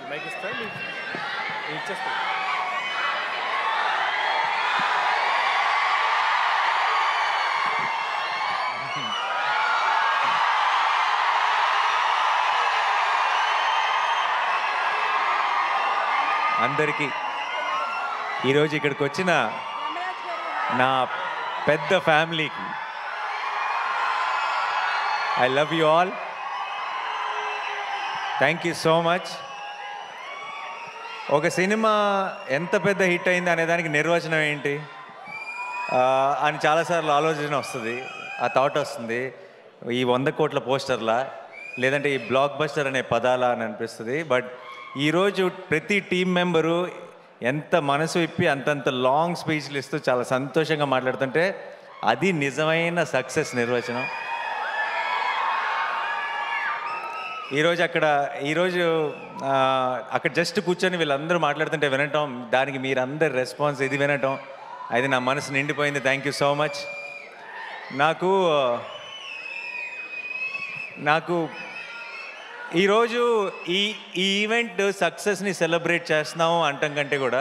Mic ఇస్తా నీకు ఇచ్చేస్తా అందరికీ ఈరోజు ఇక్కడికి వచ్చిన నా పెద్ద ఫ్యామిలీకి I love you all thank you so much ఒక సినిమా ఎంత పెద్ద హిట్ అయింది అనే దానికి నిర్వచనం ఏంటి ఆ, అని చాలాసార్లు ఆలోచన వస్తుంది ఆ థాట్ వస్తుంది ఈ వంద కోట్ల పోస్టర్లా లేదంటే ఈ బ్లాక్ బస్టర్ అనే పదాలా అని అనిపిస్తుంది బట్ ఈరోజు ప్రతి టీం మెంబరు ఎంత మనసు ఇప్పి అంతంత లాంగ్ స్పీచ్లు ఇస్తూ చాలా సంతోషంగా మాట్లాడుతుంటే అది నిజమైన సక్సెస్ నిర్వచనం ఈరోజు అక్కడ ఈరోజు ఆ, అక్కడ జస్ట్ కూర్చొని వీళ్ళందరూ మాట్లాడుతుంటే వినటం దానికి మీరందరు రెస్పాన్స్ ఇది వినటం అది నా మనసు నిండిపోయింది థ్యాంక్ యూ సో మచ్ నాకు నాకు ఈరోజు ఈ ఈ ఈవెంట్ సక్సెస్ని సెలబ్రేట్ చేస్తున్నాము అంటాం కంటే కూడా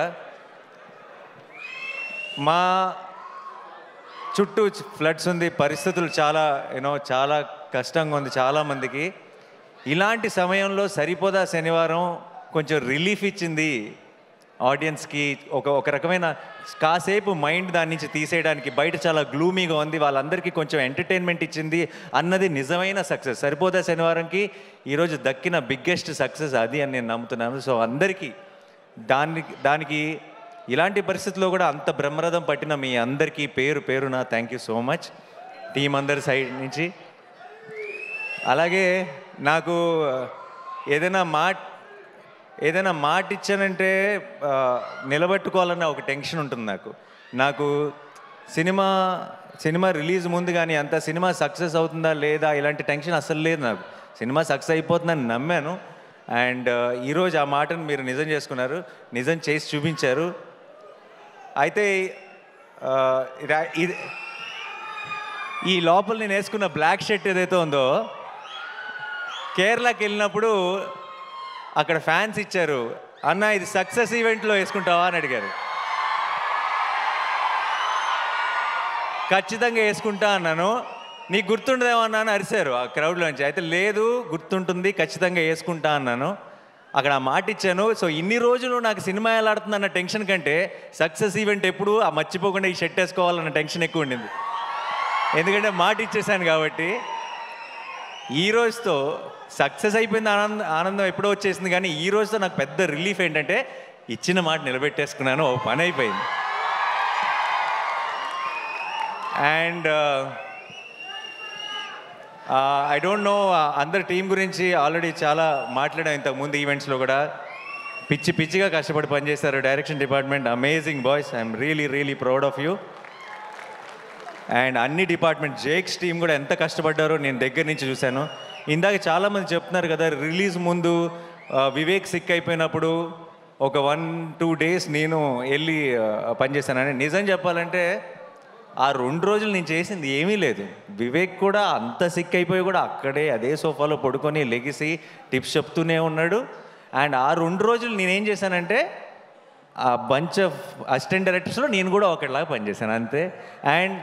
మా చుట్టూ ఫ్లడ్స్ ఉంది పరిస్థితులు చాలా యూనో చాలా కష్టంగా ఉంది చాలామందికి ఇలాంటి సమయంలో సరిపోదా శనివారం కొంచెం రిలీఫ్ ఇచ్చింది ఆడియన్స్కి ఒక ఒక రకమైన కాసేపు మైండ్ దాని నుంచి తీసేయడానికి బయట చాలా గ్లూమీగా ఉంది వాళ్ళందరికీ కొంచెం ఎంటర్టైన్మెంట్ ఇచ్చింది అన్నది నిజమైన సక్సెస్ సరిపోదా శనివారంకి ఈరోజు దక్కిన బిగ్గెస్ట్ సక్సెస్ అది అని నేను నమ్ముతున్నాను సో అందరికీ దానికి దానికి ఇలాంటి పరిస్థితుల్లో కూడా అంత బ్రహ్మరథం పట్టిన మీ అందరికీ పేరు పేరున thank you so much team అందరి సైడ్ నుంచి అలాగే నాకు ఏదైనా మాట ఏదైనా మాట ఇచ్చానంటే ఆ, నిలబెట్టుకోవాలన్న ఒక టెన్షన్ ఉంటుంది నాకు నాకు సినిమా సినిమా రిలీజ్ ముందు కానీ అంత సినిమా సక్సెస్ అవుతుందా లేదా ఇలాంటి టెన్షన్ అసలు లేదు నాకు సినిమా సక్సెస్ అయిపోతుందని నమ్మాను అండ్ ఈరోజు ఆ మాటను మీరు నిజం చేసుకున్నారు నిజం చేసి చూపించారు అయితే ఆ, ఇదా- ఇది ఈ లోపల నేను వేసుకున్న బ్లాక్ షర్ట్ ఏదైతే ఉందో కేరళకి వెళ్ళినప్పుడు అక్కడ ఫ్యాన్స్ ఇచ్చారు అన్న ఇది సక్సెస్ ఈవెంట్లో వేసుకుంటావా అని అడిగారు ఖచ్చితంగా వేసుకుంటా అన్నాను నీకు గుర్తుండదేమో అన్నా అని అరిశారు ఆ క్రౌడ్లోంచి అయితే లేదు గుర్తుంటుంది ఖచ్చితంగా వేసుకుంటా అన్నాను అక్కడ ఆ మాట ఇచ్చాను సో ఇన్ని రోజులు నాకు సినిమా ఎలా ఆడుతుందన్న టెన్షన్ కంటే సక్సెస్ ఈవెంట్ ఎప్పుడు ఆ మర్చిపోకుండా ఈ షర్ట్ వేసుకోవాలన్న టెన్షన్ ఎక్కువ ఉండింది ఎందుకంటే మాట ఇచ్చేసాను కాబట్టి ఈ రోజుతో సక్సెస్ అయిపోయింది ఆనందం ఆనందం ఎప్పుడో వచ్చేసింది కానీ ఈ రోజుతో నాకు పెద్ద రిలీఫ్ ఏంటంటే ఇచ్చిన మాట నిలబెట్టేసుకున్నాను ఓ పని అయిపోయింది అండ్ ఐ డోంట్ నో అందరి టీం గురించి ఆల్రెడీ చాలా మాట్లాడాం ఇంతకు ముందు ఈవెంట్స్లో కూడా పిచ్చి పిచ్చిగా కష్టపడి పనిచేశారు direction department amazing boys I'm really really proud of you and అన్ని డిపార్ట్మెంట్ జేక్స్ టీం కూడా ఎంత కష్టపడ్డారో నేను దగ్గర నుంచి చూశాను ఇందాక చాలామంది చెప్తున్నారు కదా రిలీజ్ ముందు ఆ, వివేక్ సిక్ అయిపోయినప్పుడు ఒక వన్ టూ డేస్ నేను వెళ్ళి ఆ, పనిచేశానని నిజం చెప్పాలంటే ఆ రెండు రోజులు నేను చేసింది ఏమీ లేదు వివేక్ కూడా అంత సిక్ అయిపోయి కూడా అక్కడే అదే సోఫాలో పడుకొని లెగిసి టిప్స్ చెప్తూనే ఉన్నాడు అండ్ ఆ రెండు రోజులు నేనేం చేశానంటే ఆ బంచ్ ఆఫ్ అసిస్టెంట్ డైరెక్టర్స్లో నేను కూడా ఒకటిలాగా పనిచేశాను అంతే అండ్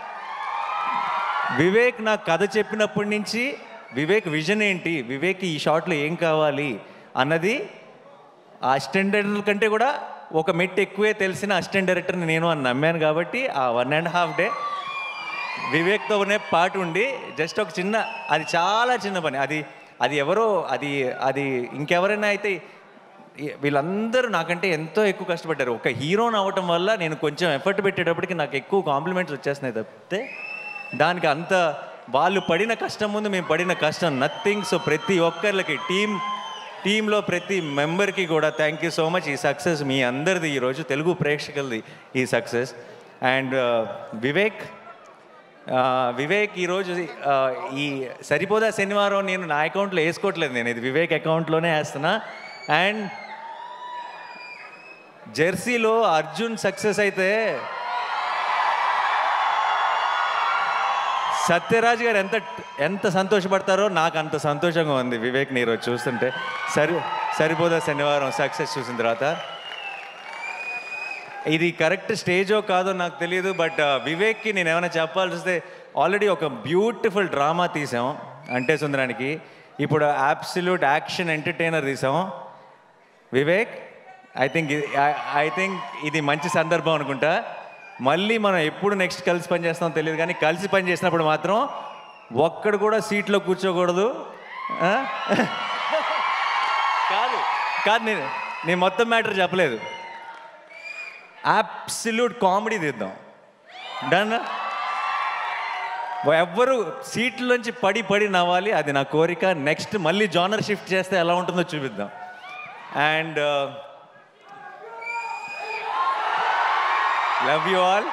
వివేక్ నాకు కథ చెప్పినప్పటి నుంచి వివేక్ విజన్ ఏంటి వివేక్ ఈ షాట్లో ఏం కావాలి అన్నది ఆ అసిస్టెంట్ డైరెక్టర్ కంటే కూడా ఒక మెట్టు ఎక్కువే తెలిసిన అసిస్టెంట్ డైరెక్టర్ని నేను అని నమ్మాను కాబట్టి ఆ వన్ అండ్ హాఫ్ డే వివేక్తోనే పాటు ఉండి జస్ట్ ఒక చిన్న అది చాలా చిన్న పని అది అది ఎవరో అది అది ఇంకెవరైనా అయితే ఈ- వీళ్ళందరూ నాకంటే ఎంతో ఎక్కువ కష్టపడ్డారు ఒక హీరోని అవ్వటం వల్ల నేను కొంచెం ఎఫర్ట్ పెట్టేటప్పటికి నాకు ఎక్కువ కాంప్లిమెంట్స్ వచ్చేస్తున్నాయి తప్పితే దానికి అంత వాళ్ళు పడిన కష్టం ముందు మేము పడిన కష్టం నథింగ్ సో ప్రతి ఒక్కరికి టీం టీంలో ప్రతి మెంబర్కి కూడా థ్యాంక్ యూ సో మచ్ ఈ సక్సెస్ మీ అందరిది ఈరోజు తెలుగు ప్రేక్షకులది ఈ సక్సెస్ అండ్ వివేక్ ఆ, వివేక్ ఈరోజు ఆ, ఈ సరిపోదా శనివారం నేను నా అకౌంట్లో వేసుకోవట్లేదు నేను ఇది వివేక్ అకౌంట్లోనే వేస్తున్నా అండ్ జెర్సీలో అర్జున్ సక్సెస్ అయితే సత్యరాజ్ గారు ఎంత ఎంత సంతోషపడతారో నాకు అంత సంతోషంగా ఉంది వివేక్ నీరు చూస్తుంటే సరి సరిపోదా శనివారం సక్సెస్ చూసిన తర్వాత ఇది కరెక్ట్ స్టేజో కాదో నాకు తెలియదు బట్ వివేక్కి నేను ఏమైనా చెప్పాల్సి వస్తే ఆల్రెడీ ఒక బ్యూటిఫుల్ డ్రామా తీసాం అంటే సుందరానికి ఇప్పుడు అబ్సల్యూట్ యాక్షన్ ఎంటర్టైనర్ తీసాం Vivek I think I think ఇది మంచి సందర్భం అనుకుంటా మళ్ళీ మనం ఎప్పుడు నెక్స్ట్ కలిసి పని చేస్తామో తెలియదు కానీ కలిసి పని చేసినప్పుడు మాత్రం ఒక్కడు కూడా సీట్లో కూర్చోకూడదు ఆ? కాదు కాదు నేను నేను మొత్తం మ్యాటర్ చెప్పలేదు అబ్సల్యూట్ కామెడీ తీద్దాం డన్ ఎవ్వరు సీట్లోంచి పడి పడి నవ్వాలి అది నా కోరిక నెక్స్ట్ మళ్ళీ జానర్ షిఫ్ట్ చేస్తే ఎలా ఉంటుందో చూపిద్దాం అండ్ లవ్ యూ ఆల్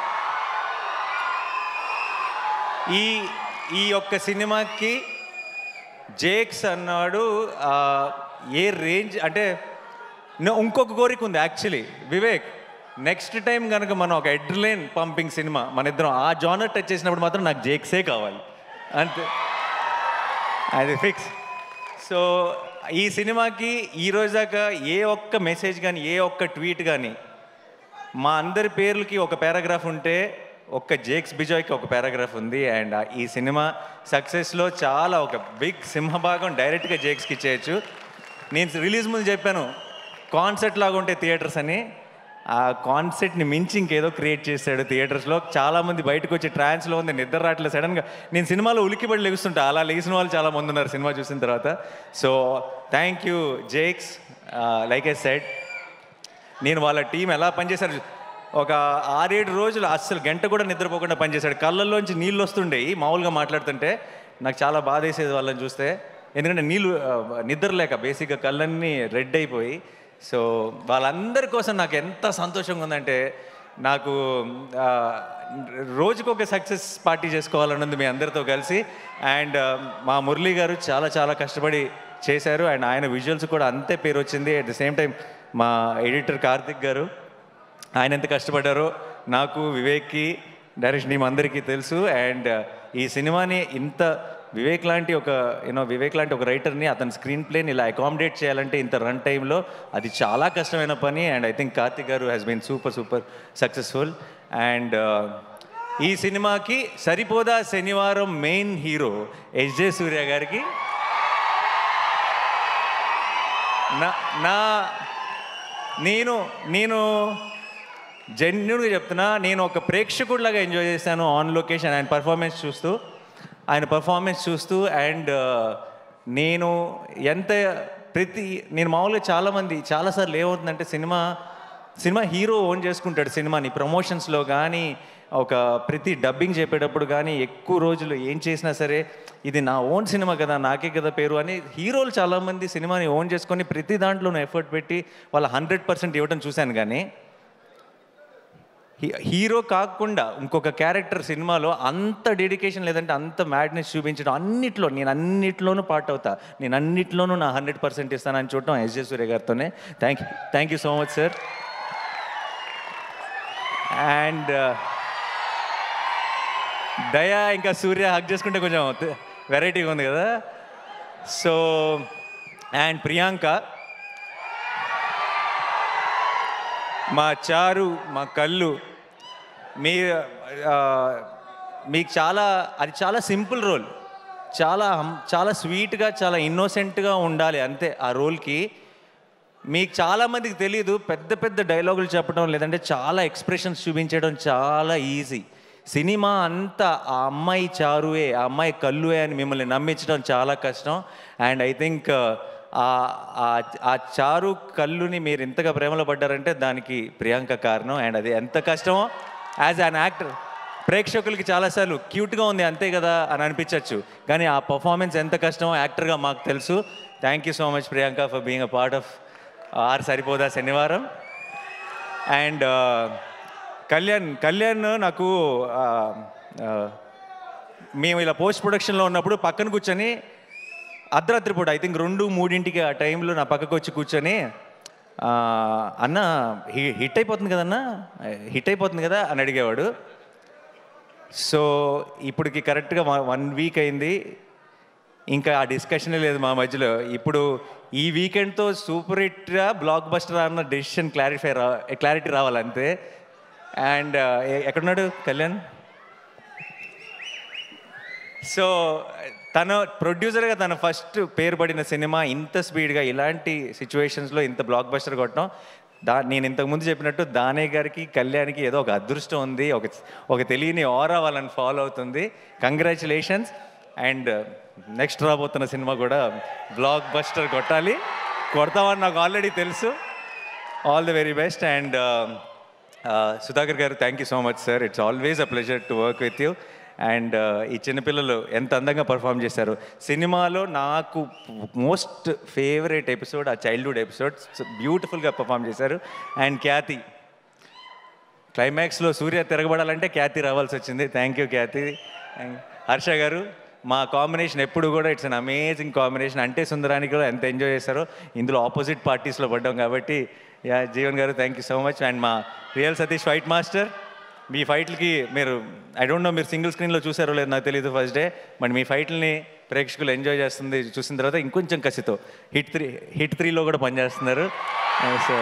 ఈ ఈ యొక్క సినిమాకి జేక్స్ అన్నాడు ఆ, ఏ రేంజ్ అంటే నా- ఇంకొక కోరిక ఉంది యాక్చువల్లీ వివేక్ నెక్స్ట్ టైం కనుక మనం ఒక ఎడ్లైన్ పంపింగ్ సినిమా మన ఇద్దరం ఆ జానర్ టచ్ చేసినప్పుడు మాత్రం నాకు జేక్సే కావాలి అంతే అది ఫిక్స్ సో ఈ సినిమాకి ఈ రోజు దాకా ఏ ఒక్క మెసేజ్ కానీ ఏ ఒక్క ట్వీట్ కానీ మా అందరి పేర్లకి ఒక పారాగ్రాఫ్ ఉంటే ఒక్క జేక్స్ బిజాయ్కి ఒక పారాగ్రాఫ్ ఉంది అండ్ ఈ సినిమా సక్సెస్లో చాలా ఒక బిగ్ సింహభాగం డైరెక్ట్గా జేక్స్కి ఇచ్చేయచ్చు నేను రిలీజ్ ముందు చెప్పాను కాన్సెప్ట్ లాగా ఉంటే థియేటర్స్ అని ఆ కాన్సెప్ట్ని మించి ఇంకేదో క్రియేట్ చేశాడు థియేటర్స్లో చాలామంది బయటకు వచ్చి ట్రాన్స్లో ఉంది నిద్ర రావట్లేదు సడన్గా నేను సినిమాలో ఉలికిపడి లెగుస్తుంటా అలా లేచిన వాళ్ళు చాలా మంది ఉన్నారు సినిమా చూసిన తర్వాత so thank you Jakes like a said నేను వాళ్ళ టీం ఎలా పనిచేశారు ఒక ఆరేడు రోజులు అస్సలు గంట కూడా నిద్రపోకుండా పనిచేశాడు కళ్ళల్లోంచి నీళ్ళు వస్తుండేవి మామూలుగా మాట్లాడుతుంటే నాకు చాలా బాధ వేసేది వాళ్ళని చూస్తే ఎందుకంటే నీళ్ళు ఆ, నిద్ర లేక బేసిక్గా కళ్ళన్నీ రెడ్ అయిపోయి సో వాళ్ళందరి కోసం నాకు ఎంత సంతోషంగా ఉందంటే నాకు ఆ, రోజుకొక సక్సెస్ పార్టీ చేసుకోవాలన్నది మీ అందరితో కలిసి అండ్ మా మురళీ గారు చాలా చాలా కష్టపడి చేశారు అండ్ ఆయన విజువల్స్ కూడా అంతే పేరు వచ్చింది అట్ ద సేమ్ టైం మా ఎడిటర్ కార్తిక్ గారు ఆయన ఎంత కష్టపడ్డారో నాకు వివేక్కి డైరెక్షన్ టీం అందరికీ తెలుసు అండ్ ఈ సినిమాని ఇంత వివేక్ లాంటి ఒక యూనో వివేక్ లాంటి ఒక రైటర్ని అతని స్క్రీన్ ప్లేని ఇలా అకామిడేట్ చేయాలంటే ఇంత రన్ టైంలో అది చాలా కష్టమైన పని and I think Karthik garu has been super super successful and ఈ సినిమాకి సరిపోదా శనివారం మెయిన్ హీరో ఎస్జే సూర్య గారికి నా నా నేను నేను జెన్యున్గా చెప్తున్నా నేను ఒక ప్రేక్షకుడిలాగా ఎంజాయ్ చేశాను ఆన్ లొకేషన్ ఆయన పర్ఫార్మెన్స్ చూస్తూ ఆయన పర్ఫార్మెన్స్ చూస్తూ అండ్ నేను ఎంత ప్రతి నేను మామూలుగా చాలామంది చాలాసార్లు ఏమవుతుందంటే సినిమా సినిమా హీరో ఓన్ చేసుకుంటాడు సినిమాని ప్రమోషన్స్లో కానీ ఒక ప్రతి డబ్బింగ్ చెప్పేటప్పుడు కానీ ఎక్కువ రోజులు ఏం చేసినా సరే ఇది నా ఓన్ సినిమా కదా నాకే కదా పేరు అని హీరోలు చాలామంది సినిమాని ఓన్ చేసుకొని ప్రతి దాంట్లోనూ ఎఫర్ట్ పెట్టి వాళ్ళ హండ్రెడ్ పర్సెంట్ ఇవ్వడం చూశాను కానీ హీ- హీరో కాకుండా ఇంకొక క్యారెక్టర్ సినిమాలో అంత డెడికేషన్ లేదంటే అంత మ్యాడ్నెస్ చూపించడం అన్నిట్లో నేను అన్నిట్లోనూ పార్ట్ అవుతా నేను అన్నిట్లోనూ నా హండ్రెడ్ పర్సెంట్ ఇస్తానని చూడటం ఎస్జే సూర్య గారితోనే thank you thank you so much sir and Daya ఇంకా సూర్య హక్ చేసుకుంటే కొంచెం వెరైటీగా ఉంది కదా సో అండ్ ప్రియాంక మా చారు మా కళ్ళు మీ ఆ, మీకు చాలా అది చాలా సింపుల్ రోల్ చాలా హం- చాలా స్వీట్గా చాలా ఇన్నోసెంట్గా ఉండాలి అంతే ఆ రోల్కి మీకు చాలామందికి తెలియదు పెద్ద పెద్ద డైలాగులు చెప్పడం లేదంటే చాలా ఎక్స్ప్రెషన్స్ చూపించడం చాలా ఈజీ సినిమా అంతా ఆ అమ్మాయి చారువే ఆ అమ్మాయి కల్లువే అని మిమ్మల్ని నమ్మించడం చాలా కష్టం అండ్ ఐ థింక్ ఆ చారు కళ్ళుని మీరు ఇంతగా ప్రేమలో పడ్డారంటే దానికి ప్రియాంక కారణం అండ్ అది ఎంత కష్టమో యాజ్ అన్ యాక్టర్ ప్రేక్షకులకి చాలాసార్లు క్యూట్గా ఉంది అంతే కదా అని అనిపించవచ్చు కానీ ఆ పర్ఫార్మెన్స్ ఎంత కష్టమో యాక్టర్గా మాకు తెలుసు thank you so much Priyanka for being a part of our Saripodhaa Sanivaaram and Kalyan Kalyan నాకు ఆ, ఆ, మేము ఇలా పోస్ట్ ప్రొడక్షన్లో ఉన్నప్పుడు పక్కన కూర్చొని అర్ధరాత్రి పూట ఐ థింక్ రెండు మూడింటికి ఆ టైంలో నా పక్కకు వచ్చి కూర్చొని ఆ, అన్న హి- హిట్ అయిపోతుంది కదన్నా హిట్ అయిపోతుంది కదా అని అడిగేవాడు సో ఇప్పటికి కరెక్ట్గా వన్ వీక్ అయింది ఇంకా ఆ డిస్కషనే లేదు మా మధ్యలో ఇప్పుడు ఈ వీకెండ్తో సూపర్ హిట్గా బ్లాక్ బస్టర్ అన్న డెసిషన్ క్లారిఫై రా క్లారిటీ రావాలంతే అండ్ ఎక్కడున్నాడు కళ్యాణ్ సో తన ప్రొడ్యూసర్గా తన ఫస్ట్ పేరు పడిన సినిమా ఇంత స్పీడ్గా ఇలాంటి సిచ్యువేషన్స్లో ఇంత బ్లాక్ బస్టర్ కొట్టడం దా నేను ఇంతకుముందు చెప్పినట్టు దానే గారికి కళ్యాణ్కి ఏదో ఒక అదృష్టం ఉంది ఒక ఒక తెలియని ఆరా వాళ్ళని ఫాలో అవుతుంది కంగ్రాచులేషన్స్ అండ్ నెక్స్ట్ రాబోతున్న సినిమా కూడా బ్లాక్ బస్టర్ కొట్టాలి కొడతామని నాకు ఆల్రెడీ తెలుసు all the very best and Sudhakar garu thank you so much sir it's always a pleasure to work with you and ఈ చిన్నపిల్లలు ఎంత అందంగా పర్ఫామ్ చేశారు సినిమాలో నాకు మోస్ట్ ఫేవరెట్ ఎపిసోడ్ ఆ చైల్డ్హుడ్ ఎపిసోడ్ బ్యూటిఫుల్గా పర్ఫామ్ చేశారు అండ్ ఖ్యాతి క్లైమాక్స్లో సూర్య తిరగబడాలంటే ఖ్యాతి రావాల్సి వచ్చింది thank you Khyathi And Harsha garu మా కాంబినేషన్ ఎప్పుడు కూడా ఇట్స్ అన్ అమేజింగ్ కాంబినేషన్ అంటే సుందరానికి కూడా ఎంత ఎంజాయ్ చేశారో ఇందులో ఆపోజిట్ పార్టీస్లో పడ్డాం కాబట్టి yeah Jeevan garu thank you so much and మా రియల్ సతీష్ ఫైట్ మాస్టర్ మీ ఫైట్లకి మీరు ఐ డోంట్ నో మీరు సింగిల్ స్క్రీన్లో చూసారో లేదు నాకు తెలియదు ఫస్ట్ డే బట్ మీ ఫైట్లని ప్రేక్షకులు ఎంజాయ్ చేస్తుంది చూసిన తర్వాత ఇంకొంచెం కసితో హిట్ త్రీ హిట్ త్రీలో కూడా పనిచేస్తున్నారు సో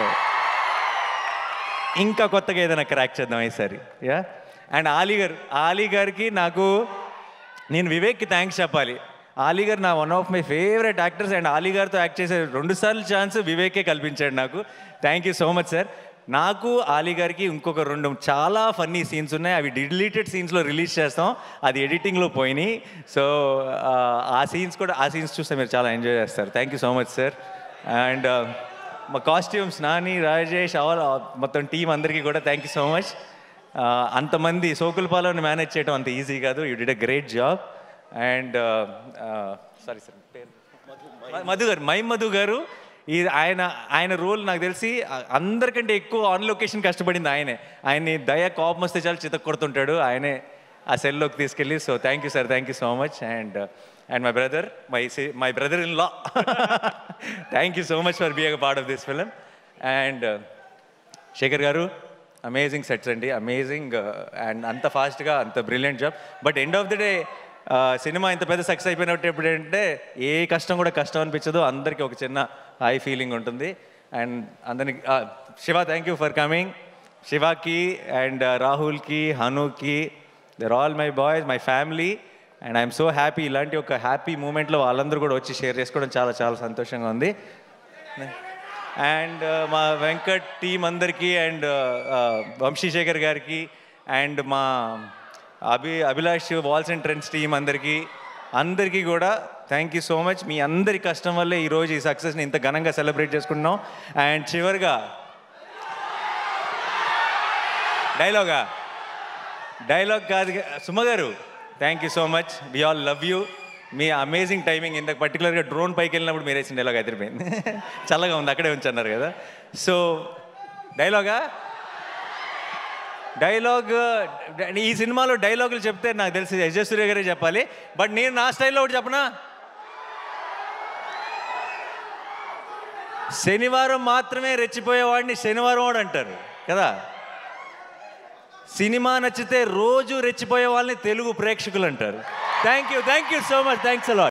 ఇంకా కొత్తగా ఏదైనా క్రాక్ చేద్దాం ఈసారి యా అండ్ ఆలీ గారు ఆలీ గారికి నాకు నేను వివేక్కి థ్యాంక్స్ చెప్పాలి ఆలీ గారు నా one of my favourite actors and Ali గారితో యాక్ట్ చేసే రెండు సార్లు ఛాన్స్ వివేకే కల్పించాడు నాకు thank you so much sir నాకు ఆలీ గారికి ఇంకొక రెండు చాలా ఫన్నీ సీన్స్ ఉన్నాయి అవి డిలీటెడ్ సీన్స్లో రిలీజ్ చేస్తాం అది ఎడిటింగ్లో పోయినాయి సో ఆ సీన్స్ కూడా ఆ సీన్స్ చూస్తే మీరు చాలా ఎంజాయ్ చేస్తారు thank you so much sir and మా కాస్ట్యూమ్స్ నాని రాజేష్ ఆల్ మొత్తం టీం అందరికీ కూడా థ్యాంక్ యూ సో మచ్ అంతమంది సోకులపాలను మేనేజ్ చేయడం అంత ఈజీ కాదు you did a great job and sorry sir పేరు మధు గారు మై మధు గారు ఈ ఆయన ఆయన రోల్ నాకు తెలిసి ఆ- అందరికంటే ఎక్కువ ఆన్ లొకేషన్ కష్టపడింది ఆయనే ఆయన్ని దయ కోపం వస్తే చాలా చితక్ కొడుతుంటాడు ఆయనే ఆ సెల్లోకి తీసుకెళ్ళి so thank you sir thank you so much and and my brother my my brother in law thank you so much for being part of this film and Shekhar garu amazing sets అండి అమేజింగ్ అండ్ అంత ఫాస్ట్గా అంత brilliant job but end of the day cinema ఇంత పెద్ద success అయిపోయినట్టు ఎప్పుడు ఏంటంటే ఏ కష్టం కూడా కష్టం అనిపించదు అందరికీ ఒక చిన్న హై ఫీలింగ్ ఉంటుంది అండ్ అందరికి Shiva thank you for coming శివాకి అండ్ రాహుల్కి హనుకి దర్ all my boys my family and I'm so happy ఇలాంటి ఒక హ్యాపీ మూమెంట్లో వాళ్ళందరూ కూడా వచ్చి షేర్ చేసుకోవడం చాలా చాలా సంతోషంగా ఉంది అండ్ మా వెంకట్ టీం అందరికీ అండ్ వంశీశేఖర్ గారికి అండ్ మా Abhi Abhilash walls and trends team అందరికీ అందరికీ కూడా థ్యాంక్ యూ సో మచ్ మీ అందరి కష్టం వల్లే ఈరోజు ఈ సక్సెస్ని ఇంత ఘనంగా సెలబ్రేట్ చేసుకుంటున్నాం అండ్ చివరిగా డైలాగా డైలాగ్ కాదు గా- Suma garu thank you so much we all love you మీ అమేజింగ్ టైమింగ్ ఇంత పర్టికులర్గా డ్రోన్ పైకి వెళ్ళినప్పుడు మీరు వేసిన డైలాగ్ అదిరిపోయింది చల్లగా ఉంది అక్కడే ఉంచన్నారు కదా సో డైలాగా డైలాగ్ ఈ సినిమాలో డైలాగులు చెప్తే నాకు తెలిసి యజస్ సూర్య గారే చెప్పాలి బట్ నేను నా స్టైల్లో ఒకటి చెప్పనా శనివారం మాత్రమే రెచ్చిపోయేవాడిని శనివారం వాడు అంటారు కదా సినిమా నచ్చితే రోజు రెచ్చిపోయే వాళ్ళని తెలుగు ప్రేక్షకులు అంటారు thank you thank you so much thanks allot